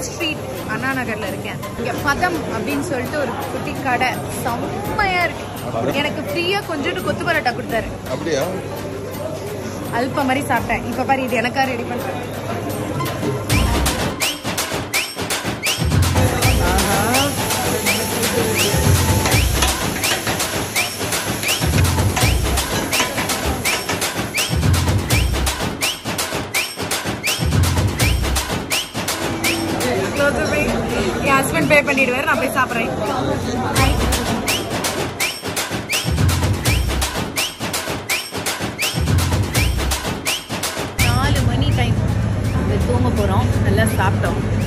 street அண்ணா நகர்ல இருக்கேன் இங்க பதம் அப்படின்னு சொல்லிட்டு ஒரு குட்டி கடை செம்மையா இருக்கு எனக்கு ஃப்ரீயா கொஞ்சோண்டு கொத்து பரோட்டா கொடுத்தாரு அப்படியா அல்ப மாதிரி சாப்பிட்டேன் இப்ப பாரு இது எனக்கா ரெடி பண்றேன் என் ஹஸ்பண்ட் பே பண்ணிடுவாரு நான் போய் சாப்பிட்றேன் நாலு மணி டைம் தூங்க போகிறோம் நல்லா சாப்பிட்டோம்